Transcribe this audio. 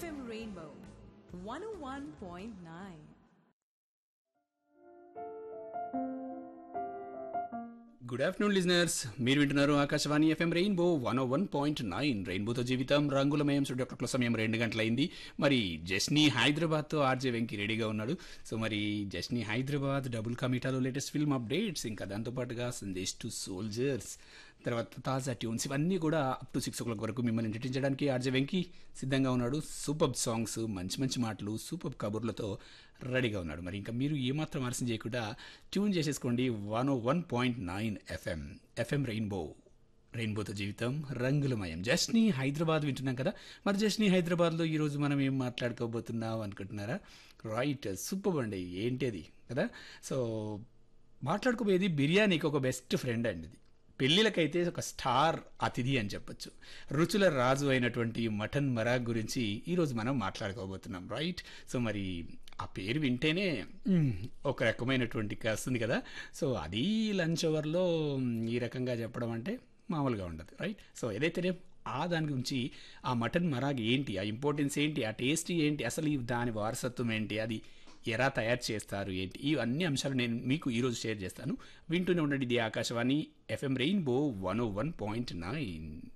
FM Rainbow 101.9. Good afternoon listeners మీరు వింటున్నారు Akashvani FM Rainbow one ఓ one point nine రెయిన్బోతో జీవితం రంగులమయం స్టూడియో క్లాక్ సమయం రెండు గంటలైంది మరి జస్నీ హైదరాబాద్తో ఆర్జే వెంకి రెడీగా ఉన్నాడు సో మరి జస్నీ హైదరాబాద్ డబుల్ కమిటాలో లేటెస్ట్ ఫిల్మ్ అప్డేట్స్ ఇంకా దాంతోపాటుగా సందేశ్ టు సోల్జర్స్ తర్వాత తాజా ట్యూన్స్ ఇవన్నీ కూడా up to six o'clock వరకు మిమ్మల్ని నటించడానికి ఆర్జే వెంకి సిద్ధంగా ఉన్నాడు సూపర్ సాంగ్స్ మంచి మంచి మాటలు సూపర్ కబుర్లతో రెడీగా ఉన్నాడు మరి ఇంకా మీరు ఏమాత్రం ఆలస్యం చేయకుండా ట్యూన్ చేసేసుకోండి వన్ ఓ one point nine FM FM Rainbow రెయిన్బోతో జీవితం రంగులమయం జస్ట్ని హైదరాబాద్ వింటున్నాం కదా మరి జస్ట్ని హైదరాబాద్లో ఈరోజు మనం ఏం మాట్లాడుకోబోతున్నాం అనుకుంటున్నారా రైట్ సూపర్ అండి ఏంటి అది కదా సో మాట్లాడుకోబోయేది బిర్యానీకి ఒక బెస్ట్ ఫ్రెండ్ అండి ఇది పెళ్ళిళ్ళకైతే ఒక స్టార్ అతిథి అని చెప్పొచ్చు రుచుల రాజు అయినటువంటి మటన్ మరాగ్ గురించి ఈరోజు మనం మాట్లాడుకోబోతున్నాం రైట్ సో మరి ఆ పేరు వింటేనే మ్, ఒక రకమైనటువంటి వస్తుంది కదా సో అది లంచ్ అవర్లో మ్, ఈ రకంగా చెప్పడం అంటే మామూలుగా ఉండదు రైట్ సో ఏదైతేనే ఆ దాని గురించి ఆ మటన్ మరాగ్ ఏంటి ఆ ఇంపార్టెన్స్ ఏంటి ఆ టేస్ట్ ఏంటి అసలు ఈ దాని వారసత్వం ఏంటి అది ఎలా తయారు చేస్తారు ఏంటి ఇవన్నీ అంశాలు నేను మీకు ఈరోజు షేర్ చేస్తాను వింటూనే ఉండండి ఇది ఆకాశవాణి ఎఫ్ఎం రెయిన్బో వన్ ఓ వన్ పాయింట్ నైన్